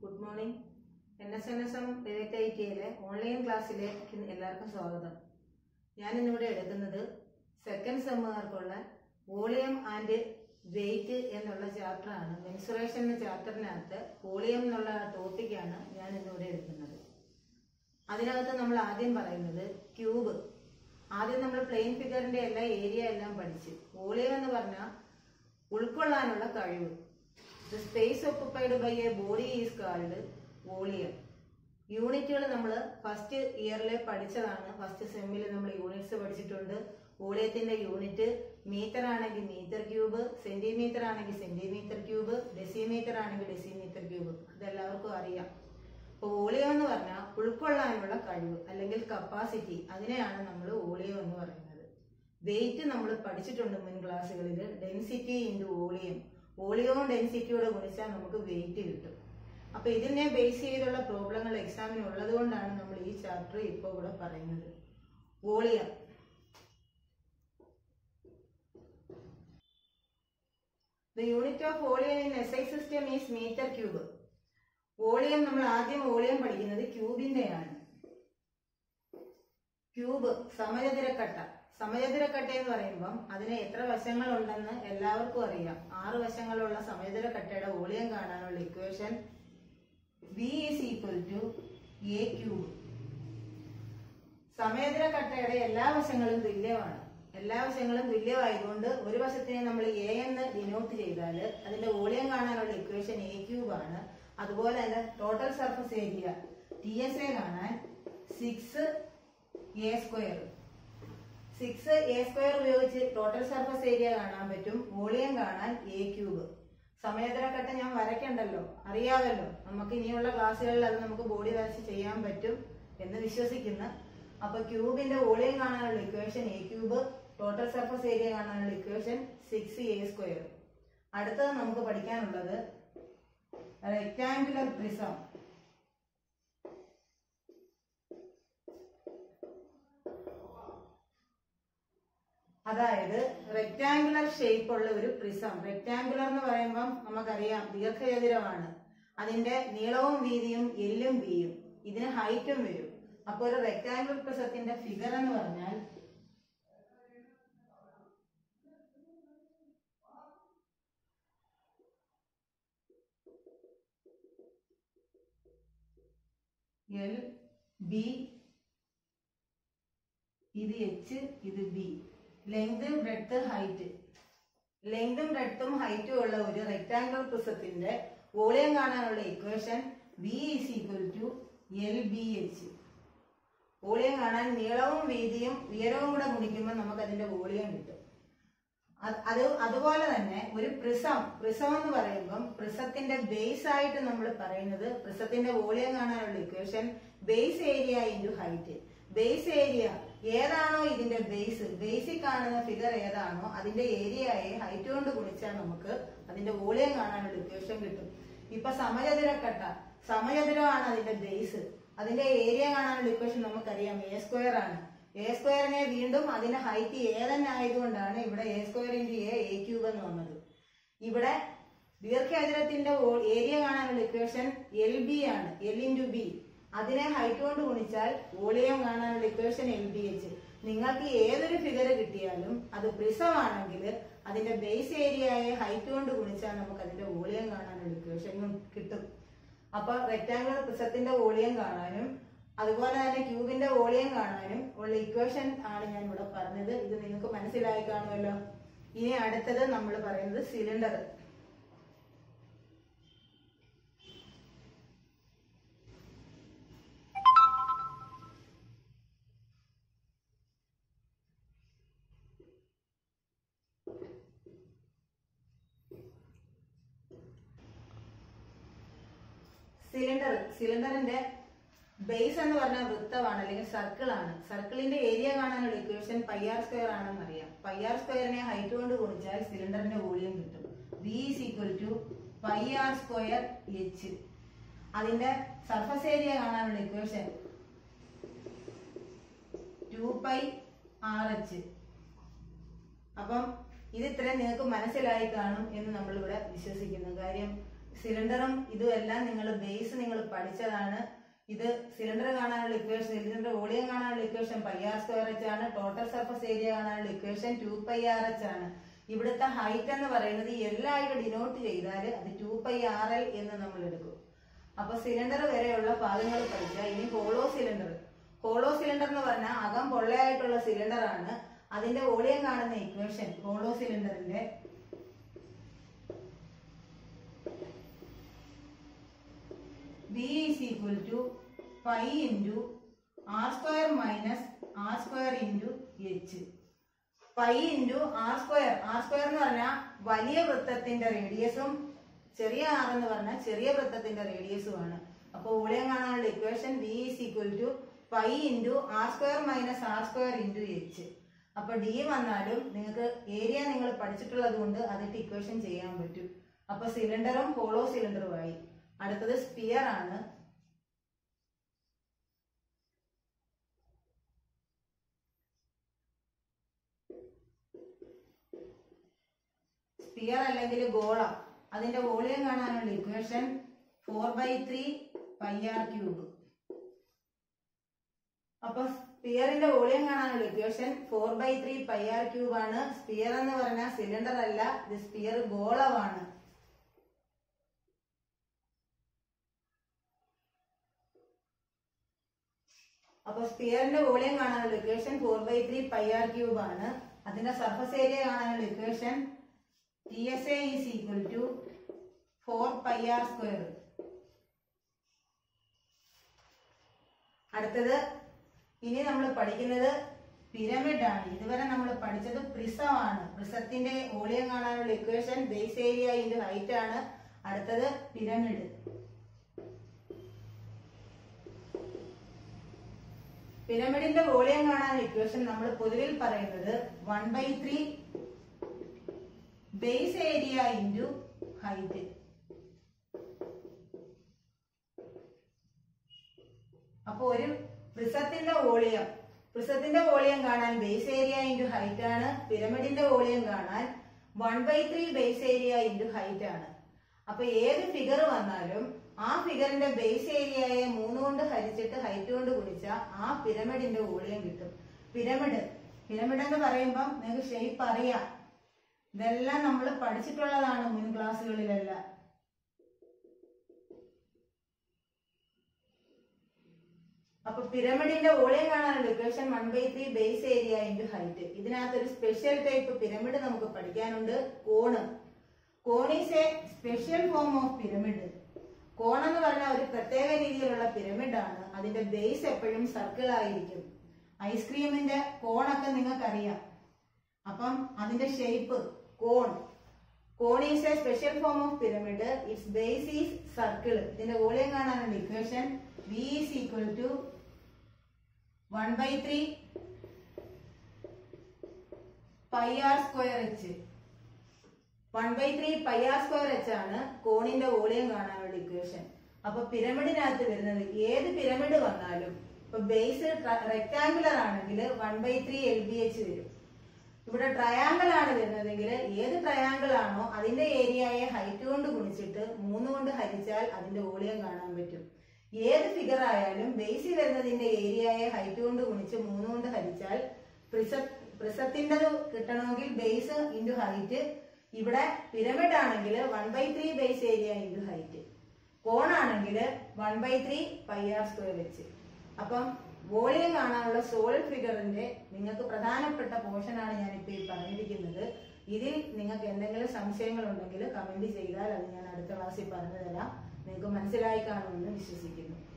good morning N S N S M private I ടിയിലെ online ക്ലാസ്സിലേക്ക് എല്ലാവർക്കും സ്വാഗതം ഞാൻ ഇന്നിവിടെ എടുക്കുന്നത് സെക്കൻഡ് സെമ്മുകാർക്കുള്ള വോളിയം ആൻഡ് വെയിറ്റ് എന്നുള്ള ചാപ്റ്ററാണ് മെൻസുറേഷൻ എന്ന ചാപ്റ്ററിനകത്ത് വോളിയം എന്നുള്ള ടോപ്പിക്കാണ് ഞാൻ ഇന്നിവിടെ എടുക്കുന്നത് അതിനകത്ത് നമ്മൾ ആദ്യം പറയുന്നത് ക്യൂബ് ആദ്യം നമ്മൾ പ്ലെയിൻ ഫിഗറിന്റെ എല്ലാ ഏരിയ എല്ലാം പഠിച്ചു വോളിയം എന്ന് പറഞ്ഞാൽ ഉൾക്കൊള്ളാനുള്ള കഴിവ് the space occupied by a body is called volume യൂണിറ്റുകൾ നമ്മൾ ഫസ്റ്റ് ഇയറിൽ പഠിച്ചതാണ് ഫസ്റ്റ് സെമ്മിൽ നമ്മൾ യൂണിറ്റ്സ് പഠിച്ചിട്ടുണ്ട് വോളിയത്തിന്റെ യൂണിറ്റ് മീറ്റർ ആണെങ്കിൽ മീറ്റർ ക്യൂബ് സെന്റിമീറ്റർ ആണെങ്കിൽ സെന്റിമീറ്റർ ക്യൂബ് ഡെസിമീറ്റർ ആണെങ്കിൽ ഡെസിമീറ്റർ ക്യൂബ് അതെല്ലാവർക്കും അറിയാം അപ്പോൾ വോളിയം എന്ന് പറഞ്ഞാൽ ഉൾക്കൊള്ളാനുള്ള കഴിവ് അല്ലെങ്കിൽ കപ്പാസിറ്റി അതിനെയാണ് നമ്മൾ വോളിയം എന്ന് പറയുന്നത് വെയിറ്റ് നമ്മൾ പഠിച്ചിട്ടുണ്ട് മുൻ ക്ലാസ്സുകളിൽ ഡെൻസിറ്റി ഇൻറ്റു വോളിയം വോളിയവും ഡെൻസിറ്റിയോടെ ഗുണിച്ചാൽ നമുക്ക് വെയിറ്റ് കിട്ടും അപ്പൊ ഇതിനെ ബേസ് ചെയ്തുള്ള പ്രോബ്ലങ്ങൾ എക്സാമിന് ഉള്ളത് കൊണ്ടാണ് നമ്മൾ ഈ ചാപ്റ്റർ ഇപ്പോൾ ഇവിടെ പറയുന്നത് volume the unit of volume in S I system is metre cube volume നമ്മൾ ആദ്യം വോളിയം പഠിക്കുന്നത് ക്യൂബിന്റെയാണ് ക്യൂബ് സമചതുരക്കട്ട സമചതുരക്കട്ട എന്ന് പറയുമ്പം അതിന് എത്ര വശങ്ങളുണ്ടെന്ന് എല്ലാവർക്കും അറിയാം ആറ് വശങ്ങളുള്ള സമചതുരക്കട്ടയുടെ വോളിയം കാണാനുള്ള equation v is equal to a cube സമചതുരക്കട്ടയുടെ എല്ലാ വശങ്ങളും തുല്യമാണ് എല്ലാ വശങ്ങളും തുല്യമായതുകൊണ്ട് ഒരു വശത്തിനെ നമ്മൾ എ എന്ന് ഡിനോട്ട് ചെയ്താൽ അതിന്റെ വോളിയം കാണാനുള്ള ഇക്വേഷൻ എ ക്യൂബ് ആണ് അതുപോലെ തന്നെ total surface area T S A കാണാൻ six a square six a square ഉപയോഗിച്ച് ടോട്ടൽ സർഫസ് ഏരിയ കാണാൻ പറ്റും വോളിയം കാണാൻ എ ക്യൂബ് സമയത്തിനക്കട്ട ഞാൻ വരയ്ക്കണ്ടല്ലോ അറിയാമല്ലോ നമുക്ക് ഇനിയുള്ള ക്ലാസ്സുകളിൽ അത് നമുക്ക് ബോഡി വരച്ച് ചെയ്യാൻ പറ്റും എന്ന് വിശ്വസിക്കുന്നു അപ്പൊ ക്യൂബിന്റെ വോളിയം കാണാനുള്ള equation a cube total surface area കാണാനുള്ള ഇക്വേഷൻ സിക്സ് എ സ്ക്വയർ അടുത്തത് നമുക്ക് പഠിക്കാനുള്ളത് റെക്ടാങ്കുലർ പ്രിസം അതായത് റെക്ടാങ്കുലർ ഷേപ്പ് ഉള്ള ഒരു പ്രിസം റെക്ടാങ്കുലർ എന്ന് പറയുമ്പം നമുക്കറിയാം ദീർഘചതുരമാണ് അതിന്റെ നീളവും വീതിയും എല്ലും ബിയും ഇതിന് ഹൈറ്റും വരും അപ്പോൾ ഒരു റെക്ടാങ്കുലർ പ്രിസത്തിന്റെ ഫിഗർ എന്ന് പറഞ്ഞാൽ എൽ ബി ഇത് എച്ച് ഇത് ബി ലെങ്ത് ബ്രെഡ്ത്ത് ഹൈറ്റ് ലെങ്തും ബ്രെഡ്ത്തും ഹൈറ്റും ഉള്ള ഒരു റെക്ടാംഗിൾ പ്രിസത്തിന്റെ വോളിയം കാണാനുള്ള equation v is equal to l B h volume കാണാൻ നീളവും വീതിയും ഉയരവും കൂടെ ഗുണിക്കുമ്പോൾ നമുക്ക് അതിന്റെ വോളിയം കിട്ടും അത് അത് അതുപോലെ തന്നെ ഒരു പ്രിസം പ്രിസം എന്ന് പറയുമ്പം പ്രിസത്തിന്റെ ബേസ് ആയിട്ട് നമ്മൾ പറയുന്നത് പ്രിസത്തിന്റെ വോളിയം കാണാനുള്ള equation base area into height base area ഏതാണോ ഇതിന്റെ ബേസ് ബേസിൽ കാണുന്ന ഫിഗർ ഏതാണോ അതിന്റെ ഏരിയയെ ഹൈറ്റ് കൊണ്ട് ഗുണിച്ചാൽ നമുക്ക് അതിന്റെ വോളിയം കാണാനുള്ള ഇക്വേഷൻ കിട്ടും ഇപ്പൊ സമചതുരക്കട്ട സമചതുരമാണ് അതിന്റെ ബേസ് അതിന്റെ ഏരിയ കാണാനുള്ള ഇക്വേഷൻ നമുക്കറിയാം എ സ്ക്വയർ ആണ് എ സ്ക്വയറിനെ വീണ്ടും അതിന്റെ ഹൈറ്റ് എ തന്നെ ആയതുകൊണ്ടാണ് ഇവിടെ a square into a a cube എന്ന് വന്നത് ഇവിടെ ദീർഘചതുരത്തിന്റെ ഏരിയ കാണാനുള്ള ഇക്വേഷൻ എൽ ബി ആണ് എൽ ഇൻറ്റു ബി അതിനെ ഹൈറ്റ് കൊണ്ട് ഗുണിച്ചാൽ വോളിയം കാണാനുള്ള ഇക്വേഷൻ എൽ ബി എച്ച് നിങ്ങൾക്ക് ഏതൊരു ഫിഗർ കിട്ടിയാലും അത് പ്രിസമാണെങ്കിൽ അതിന്റെ ബേസ് ഏരിയയെ ഹൈറ്റ് കൊണ്ട് ഗുണിച്ചാൽ നമുക്ക് അതിന്റെ വോളിയം കാണാനുള്ള ഇക്വേഷൻ കിട്ടും അപ്പൊ റെക്ടാങ്കുലർ പ്രിസത്തിന്റെ വോളിയം കാണാനും അതുപോലെ തന്നെ ക്യൂബിന്റെ വോളിയം കാണാനും ഉള്ള ഇക്വേഷൻ ആണ് ഞാൻ ഇവിടെ പറഞ്ഞത് ഇത് നിങ്ങൾക്ക് മനസ്സിലായി കാണുമല്ലോ ഇനി അടുത്തത് നമ്മൾ പറയുന്നത് സിലിണ്ടർ സിലിണ്ടർ സിലിണ്ടറിന്റെ ബേസ് എന്ന് പറഞ്ഞാൽ വൃത്തമാണ് അല്ലെങ്കിൽ സർക്കിൾ ആണ് സർക്കിളിന്റെ ഏരിയ കാണാനുള്ള ഇക്വേഷൻ പൈ ആർ സ്ക്വയർ ആണെന്ന് അറിയാം പൈ ആർ സ്ക്വയറിനെ ഹൈറ്റ് കൊണ്ട് ഗുണിച്ചാൽ സിലിണ്ടറിന്റെ വോളിയം കിട്ടും v is equal to pi R square h അതിന്റെ സർഫസ് ഏരിയ കാണാനുള്ള equation two pi r h അപ്പം ഇത് ഇത്രയും നിങ്ങൾക്ക് മനസ്സിലായി കാണും എന്ന് നമ്മളിവിടെ വിശ്വസിക്കുന്നു കാര്യം സിലിണ്ടറും ഇതും എല്ലാം നിങ്ങൾ ബേസ് നിങ്ങൾ പഠിച്ചതാണ് ഇത് സിലിണ്ടർ കാണാനുള്ള ഇക്വേഷൻ സിലിണ്ടർ വോളിയം കാണാനുള്ള equation pi R square H ആണ് ടോട്ടൽ സർഫസ് ഏരിയ കാണാനുള്ള equation two pi r h ആണ് ഇവിടുത്തെ ഹൈറ്റ് എന്ന് പറയുന്നത് എല്ലായിട്ട് ഡിനോട്ട് ചെയ്താൽ അത് ടു പൈ ആർ എൽ എന്ന് നമ്മൾ എടുക്കും അപ്പൊ സിലിണ്ടർ വരെയുള്ള ഭാഗങ്ങൾ പഠിച്ചാൽ ഇനി ഹോളോ സിലിണ്ടർ ഹോളോ സിലിണ്ടർ എന്ന് പറഞ്ഞാൽ അകം പൊള്ളയായിട്ടുള്ള സിലിണ്ടർ ആണ് അതിന്റെ വോളിയം കാണുന്ന ഇക്വേഷൻ ഹോളോ സിലിണ്ടറിന്റെ v is equal to pi into R square minus r square into h pi into R square r square എന്ന് പറഞ്ഞാൽ വലിയ വൃത്തത്തിന്റെ റേഡിയസും ചെറിയ ആർ എന്ന് പറഞ്ഞാൽ ചെറിയ വൃത്തത്തിന്റെ റേഡിയസുമാണ് അപ്പോൾ വോളിയം കാണാനുള്ള equation v is equal to pi into R square minus r square into h അപ്പൊ ഡി വന്നാലും നിങ്ങൾക്ക് ഏരിയ നിങ്ങൾ പഠിച്ചിട്ടുള്ളത് കൊണ്ട് അതിട്ട് ഇക്വേഷൻ ചെയ്യാൻ പറ്റും അപ്പൊ സിലിണ്ടറും ഹോളോ സിലിണ്ടറുമായി അടുത്തത് സ്പിയർ ആണ് സ്പിയർ അല്ലെങ്കിൽ ഗോളം അതിന്റെ വോളിയം കാണാനുള്ള equation four by three pi r cube അപ്പൊ സ്പിയറിന്റെ വോളിയം കാണാനുള്ള equation four by three pi r cube ആണ് സ്പിയർ എന്ന് പറഞ്ഞാൽ സിലിണ്ടർ അല്ല ഇത് സ്പിയർ ഗോളമാണ് അപ്പൊ സ്പിയറിന്റെ വോളിയം കാണാനുള്ള equation four by three pi r cube ആണ് അതിന്റെ സർഫസ് ഏരിയ കാണാനുള്ള equation T S A is equal to four pi R square അടുത്തത് ഇനി നമ്മൾ പഠിക്കുന്നത് പിരമിഡ് ആണ് ഇതുവരെ നമ്മൾ പഠിച്ചത് പ്രിസമാണ് പ്രിസത്തിന്റെ വോളിയം കാണാനുള്ള equation base area into height ആണ് അടുത്തത് പിരമിഡ് പിരമിഡിന്റെ വോളിയം കാണാൻ ഇക്വേഷൻ നമ്മൾ പൊതുവിൽ പറയുന്നത് one by three base area into height അപ്പൊ ഒരു പ്രിസത്തിന്റെ വോളിയം പ്രിസത്തിന്റെ വോളിയം കാണാൻ ബേസ് ഏരിയ ഇൻറ്റു ഹൈറ്റ് ആണ് പിരമിഡിന്റെ വോളിയം കാണാൻ one by three base area into height ആണ് അപ്പൊ ഏത് ഫിഗർ വന്നാലും ആ ഫിഗറിന്റെ ബേസ് ഏരിയയെ മൂന്ന് കൊണ്ട് ഹരിച്ചിട്ട് ഹൈറ്റ് കൊണ്ട് ഗുണിച്ചാൽ ആ പിരമിഡിന്റെ വോളിയം കിട്ടും പിരമിഡ് പിരമിഡ് എന്ന് പറയുമ്പം നിങ്ങൾക്ക് ഷേപ്പ് അറിയാം ഇതെല്ലാം നമ്മൾ പഠിച്ചിട്ടുള്ളതാണ് മുൻ ക്ലാസ്സുകളിലെല്ലാം അപ്പൊ പിരമിഡിന്റെ വോളിയം കാണാനുള്ള equation one by three base area into height ഇതിനകത്ത് ഒരു സ്പെഷ്യൽ ടൈപ്പ് പിരമിഡ് നമുക്ക് പഠിക്കാനുണ്ട് cone cone is a special form of pyramid cone എന്ന് പറഞ്ഞാൽ ഒരു പ്രത്യേക രീതിയിലുള്ള പിരമിഡ് ആണ് അതിന്റെ ബേസ് എപ്പോഴും സർക്കിൾ ആയിരിക്കും ഐസ്ക്രീമിന്റെ കോണൊക്കെ നിങ്ങൾക്കറിയാം അപ്പം അതിന്റെ shape cone cone is a special form of pyramid it's base is circle ഇതിന്റെ വോളിയം കാണാനുള്ള equation V is equal to one by three pi R square H one by three pi R square H ആണ് കോണിന്റെ volume കാണാനുള്ള equation അപ്പൊ പിരമിഡിനകത്ത് വരുന്നത് ഏത് pyramid വന്നാലും ഇപ്പൊ ബേസ് റെക്ടാങ്കുലർ ആണെങ്കിൽ one by three L B H വരും ഇവിടെ ട്രയാങ്കിൾ ആണ് വരുന്നതെങ്കിൽ ഏത് ട്രയാങ്കിൾ ആണോ അതിന്റെ ഏരിയയെ ഹൈറ്റ് കൊണ്ട് ഗുണിച്ചിട്ട് മൂന്ന് കൊണ്ട് ഹരിച്ചാൽ അതിന്റെ വോളിയം കാണാൻ പറ്റും ഏത് ഫിഗർ ആയാലും ബേസിൽ വരുന്നതിന്റെ ഏരിയയെ ഹൈറ്റ് കൊണ്ട് ഗുണിച്ച് മൂന്ന് കൊണ്ട് ഹരിച്ചാൽ പ്രിസ പ്രിസത്തിൻ്റെത് കിട്ടണമെങ്കിൽ ബേസ് ഇൻറ്റു ഹൈറ്റ് ഇവിടെ പിരമിഡ് ആണെങ്കിൽ one by three base area into height cone ആണെങ്കിൽ one by three pi R square വെച്ച് അപ്പം വോളിയം കാണാനുള്ള സോളിഡ് ഫിഗറിന്റെ നിങ്ങൾക്ക് പ്രധാനപ്പെട്ട പോർഷനാണ് ഞാൻ ഇപ്പോൾ ഈ പറഞ്ഞിരിക്കുന്നത് ഇതിൽ നിങ്ങൾക്ക് എന്തെങ്കിലും സംശയങ്ങൾ ഉണ്ടെങ്കിൽ കമന്റ് ചെയ്താൽ അത് ഞാൻ അടുത്ത ക്ലാസ്സിൽ പറഞ്ഞു തരാം നിങ്ങൾക്ക് മനസ്സിലായി കാണുമെന്ന് വിശ്വസിക്കുന്നു